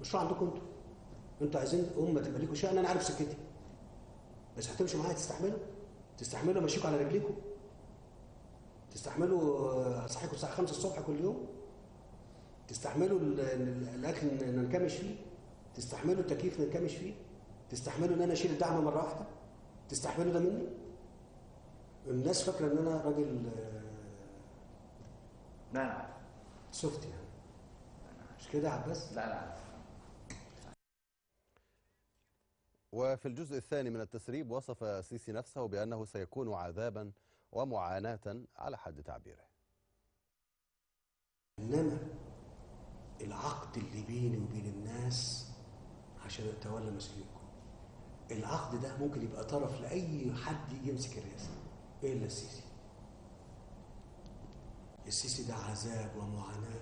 مشروع عندكم انتوا انتوا عايزين امه تبقى ليكم شأن انا عارف سكتي بس هتمشوا معايا تستحملوا تستحملوا امشيكم على رجليكم تستحملوا آه، اصحيكم الساعه 5 الصبح كل يوم تستحملوا ال- ال- الاكل ان ننكمش فيه تستحملوا التكييف ننكمش فيه تستحملوا ان انا اشيل الدعم مره واحده تستحملوا ده مني الناس فاكره ان انا راجل آه، لا لا سوفت يعني مش كده يا عباس لا لا وفي الجزء الثاني من التسريب وصف السيسي نفسه بأنه سيكون عذابا ومعاناة على حد تعبيره انما العقد اللي بيني وبين الناس عشان اتولى مسؤوليتكم العقد ده ممكن يبقى طرف لاي حد يجي يمسك الرئاسه الا السيسي السيسي ده عذاب ومعاناه